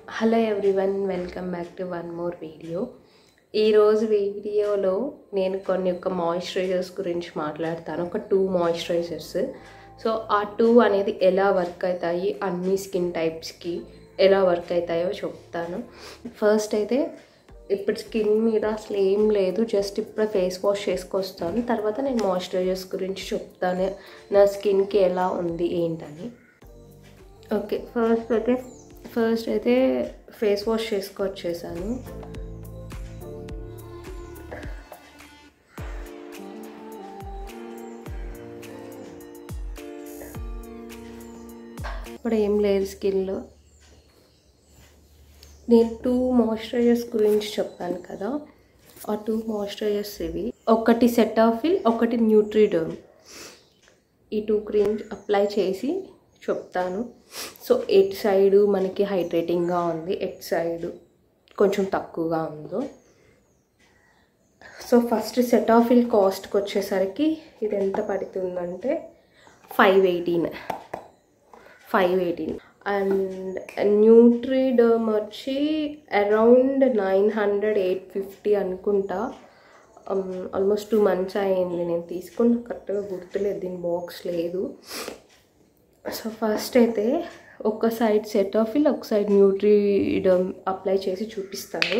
hello everyone welcome back to one more video ఈరోజు వీడియోలో నేను కొన్ని ఒక మాయిశ్చరైజర్స్ గురించి మాట్లాడతాను ఒక టూ మాయిశ్చరైజర్స్ సో ఆ టూ అనేది ఎలా వర్క్ అవుతాయి అన్ని స్కిన్ టైప్స్కి ఎలా వర్క్ అవుతాయో చెప్తాను ఫస్ట్ అయితే ఇప్పుడు స్కిన్ మీద అసలు ఏం లేదు జస్ట్ ఇప్పుడు ఫేస్ వాష్ చేసుకొస్తాను తర్వాత నేను మాయిశ్చరైజర్స్ గురించి చెప్తాను నా స్కిన్కి ఎలా ఉంది ఏంటని ఓకే ఫస్ట్ అయితే ఫస్ట్ అయితే ఫేస్ వాష్ చేసుకొచ్చేసాను ఇప్పుడు ఏం లేదు స్కిన్లో నేను టూ మాయిశ్చరైజర్స్ గురించి చెప్పాను కదా ఆ టూ మాయిశ్చరైజర్స్ ఇవి ఒకటి సెటాఫిల్ ఒకటి న్యూట్రిడర్మ్ ఈ టూ క్రీమ్స్ అప్లై చేసి చెప్తాను సో ఎట్ సైడు మనకి హైడ్రేటింగ్గా ఉంది ఎట్ సైడు కొంచెం తక్కువగా ఉందో సో ఫస్ట్ సెటాఫిల్ కాస్ట్కి వచ్చేసరికి ఇది ఎంత పడుతుందంటే five eighteen five eighteen and Nutriderm వచ్చి around nine hundred eight fifty అనుకుంటా ఆల్మోస్ట్ టూ మంత్స్ అయింది నేను తీసుకున్న కరెక్ట్గా గుర్తులేదు దీని బాక్స్ లేదు సో ఫస్ట్ అయితే ఒక సైడ్ సెటాఫిల్ ఒక సైడ్ న్యూట్రీడమ్ అప్లై చేసి చూపిస్తాను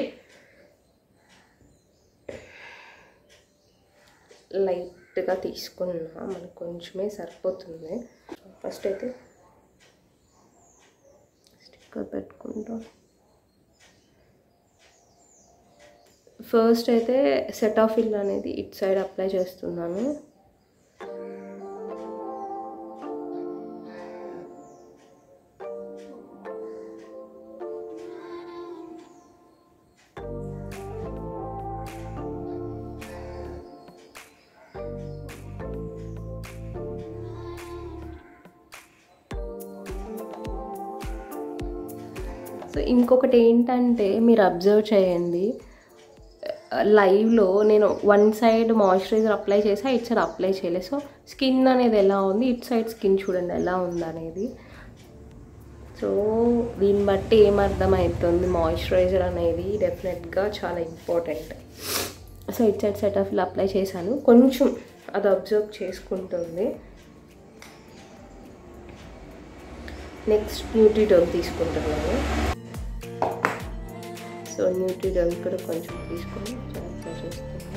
లైట్గా తీసుకున్నా మనకు కొంచెమే సరిపోతుంది ఫస్ట్ అయితే స్టిక్కర్ పెట్టుకుంటాం ఫస్ట్ అయితే సెటాఫిల్ అనేది ఇట్ సైడ్ అప్లై చేస్తున్నాను సో ఇంకొకటి ఏంటంటే మీరు అబ్జర్వ్ చేయండి లైవ్లో నేను వన్ సైడ్ మాయిశ్చరైజర్ అప్లై చేసా ఇట్ సైడ్ అప్లై చేయలేదు సో స్కిన్ అనేది ఎలా ఉంది ఇట్ సైడ్ స్కిన్ చూడండి ఎలా ఉంది అనేది సో దీన్ని బట్టి ఏమర్థమవుతుంది మాయిశ్చరైజర్ అనేది డెఫినెట్గా చాలా important so it side Cetaphil apply చేశాను కొంచెం అది అబ్జర్వ్ చేసుకుంటుంది నెక్స్ట్ న్యూట్రిడోమ్ తీసుకుంటున్నాను సో న్యూట్రిడోమ్ కూడా కొంచెం తీసుకొని అప్లై చేస్తున్నాను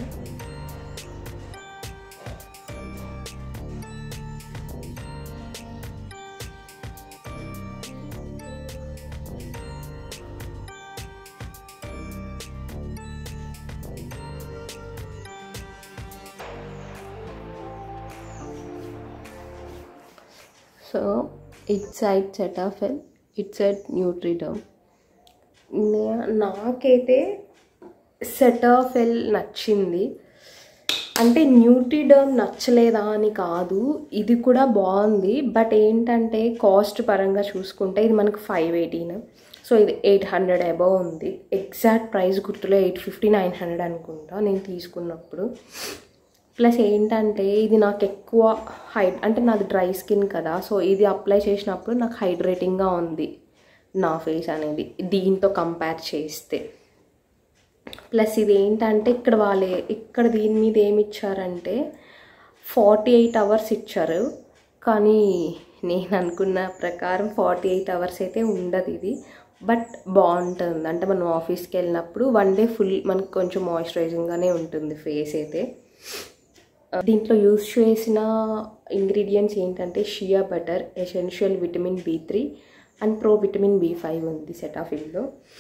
so it side Cetaphil it side Neutriderm నాకైతే సెటాఫెల్ నచ్చింది అంటే న్యూట్రిడమ్ నచ్చలేదా అని కాదు ఇది కూడా బాగుంది బట్ ఏంటంటే కాస్ట్ పరంగా చూసుకుంటే ఇది మనకు ఫైవ్ ఎయిటీన్ సో ఇది ఎయిట్ హండ్రెడ్ అబవ్ ఉంది ఎగ్జాక్ట్ ప్రైస్ గుర్తులో ఎయిట్ ఫిఫ్టీ నైన్ హండ్రెడ్ అనుకుంటా నేను తీసుకున్నప్పుడు ప్లస్ ఏంటంటే ఇది నాకు ఎక్కువ హై అంటే నాది డ్రై స్కిన్ కదా సో ఇది అప్లై చేసినప్పుడు నాకు హైడ్రేటింగ్గా ఉంది నా ఫేస్ అనేది దీంతో కంపేర్ చేస్తే ప్లస్ ఇది ఏంటంటే ఇక్కడ వాళ్ళే ఇక్కడ దీని మీద ఏమి ఇచ్చారంటే ఫార్టీ ఎయిట్ అవర్స్ ఇచ్చారు కానీ నేను అనుకున్న ప్రకారం ఫార్టీ ఎయిట్ అవర్స్ అయితే ఉండదు ఇది బట్ బాగుంటుంది అంటే మనం ఆఫీస్కి వెళ్ళినప్పుడు వన్ డే ఫుల్ మనకు కొంచెం మాయిశ్చరైజింగ్గానే ఉంటుంది ఫేస్ అయితే దీంట్లో యూస్ చేసిన ఇంగ్రీడియంట్స్ ఏంటంటే shea butter essential vitamin B three and pro vitamin B five ఉంది సెటాఫిల్లో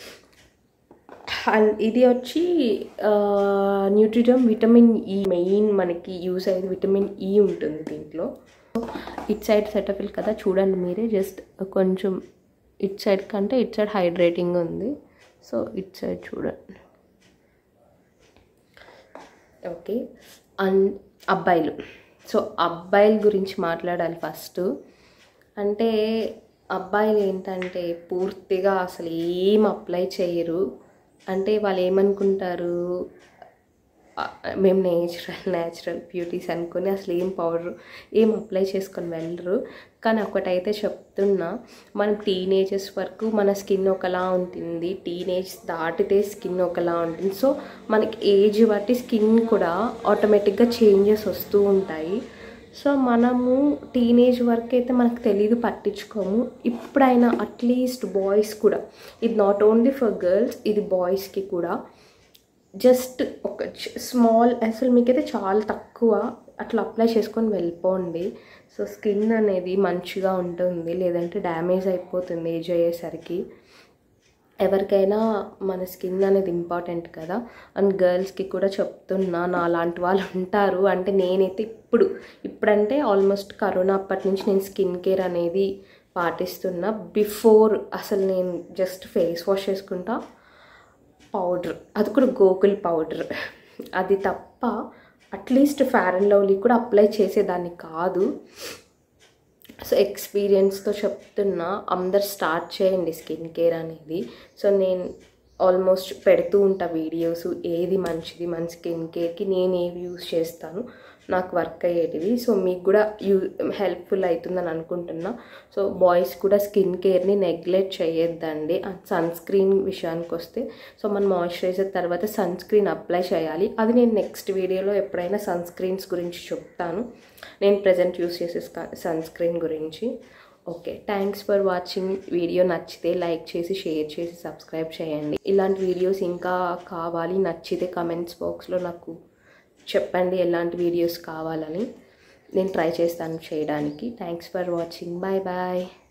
అండ్ ఇది వచ్చి న్యూట్రిటమ్ విటమిన్ ఈ మెయిన్ మనకి యూస్ అయ్యేది విటమిన్ ఈ ఉంటుంది దీంట్లో ఇట్ సైడ్ సెటఫిల్ కదా చూడండి మీరే జస్ట్ కొంచెం ఇట్ సైడ్ కంటే ఇట్ సైడ్ హైడ్రేటింగ్ ఉంది సో ఇట్ సైడ్ చూడండి ఓకే అండ్ అబ్బాయిలు సో అబ్బాయిల గురించి మాట్లాడాలి ఫస్ట్ అంటే అబ్బాయిలు ఏంటంటే పూర్తిగా అసలు ఏం అప్లై చేయరు అంటే వాళ్ళు ఏమనుకుంటారు మేము నేచురల్ న్యాచురల్ బ్యూటీస్ అనుకొని అసలు ఏం పౌడర్ ఏం అప్లై చేసుకొని వెళ్ళరు కానీ ఒకటైతే చెప్తున్నా మనం టీనేజెస్ వరకు మన స్కిన్ ఒకలా ఉంటుంది టీనేజ్ దాటితే స్కిన్ ఒకలా ఉంటుంది సో మనకి ఏజ్ బట్టి స్కిన్ కూడా ఆటోమేటిక్గా చేంజెస్ వస్తూ ఉంటాయి సో మనము టీనేజ్ వరకు అయితే మనకు తెలియదు పట్టించుకోము ఇప్పుడైనా అట్లీస్ట్ బాయ్స్ కూడా ఇది నాట్ ఓన్లీ ఫర్ గర్ల్స్ ఇది బాయ్స్కి కూడా జస్ట్ ఒక స్మాల్ అసలు మీకైతే చాలా తక్కువ అట్లా అప్లై చేసుకొని వెళ్ళిపోండి సో స్కిన్ అనేది మంచిగా ఉంటుంది లేదంటే డ్యామేజ్ అయిపోతుంది ఏజ్ అయ్యేసరికి ఎవరికైనా మన స్కిన్ అనేది ఇంపార్టెంట్ కదా అండ్ గర్ల్స్కి కూడా చెప్తున్నా నా లాంటి వాళ్ళు ఉంటారు అంటే నేనైతే ఇప్పుడు ఇప్పుడంటే ఆల్మోస్ట్ కరోనా అప్పటి నుంచి నేను స్కిన్ కేర్ అనేది పాటిస్తున్నా బిఫోర్ అసలు నేను జస్ట్ ఫేస్ వాష్ చేసుకుంటా పౌడర్ అది కూడా గోకుల్ పౌడర్ అది తప్ప అట్లీస్ట్ ఫేర్ అండ్ లవ్లీ కూడా అప్లై చేసేదాన్ని కాదు సో ఎక్స్పీరియన్స్తో చెప్తున్నా అందరు స్టార్ట్ చేయండి స్కిన్ కేర్ అనేది సో నేను ఆల్మోస్ట్ పెడుతూ ఉంటా వీడియోస్ ఏది మంచిది మన స్కిన్ కేర్కి నేను ఏవి యూస్ చేస్తాను నాకు వర్క్ అయ్యేటివి సో మీకు కూడా యూ హెల్ప్ఫుల్ అవుతుందని అనుకుంటున్నా సో బాయ్స్ కూడా స్కిన్ కేర్ని నెగ్లెక్ట్ చేయొద్దండి అండ్ సన్ స్క్రీన్ విషయానికి వస్తే సో మన మాయిశ్చరైజర్ తర్వాత సన్ స్క్రీన్ అప్లై చేయాలి అది నేను నెక్స్ట్ వీడియోలో ఎప్పుడైనా సన్ స్క్రీన్స్ గురించి చెప్తాను నేను ప్రజెంట్ యూస్ చేసే సన్ స్క్రీన్ గురించి okay thanks for watching video నచ్చితే లైక్ చేసి షేర్ చేసి సబ్స్క్రైబ్ చేయండి ఇలాంటి వీడియోస్ ఇంకా కావాలి నచ్చితే కమెంట్స్ బాక్స్లో నాకు చెప్పండి ఎలాంటి వీడియోస్ కావాలని నేను ట్రై చేస్తాను చేయడానికి thanks for watching bye bye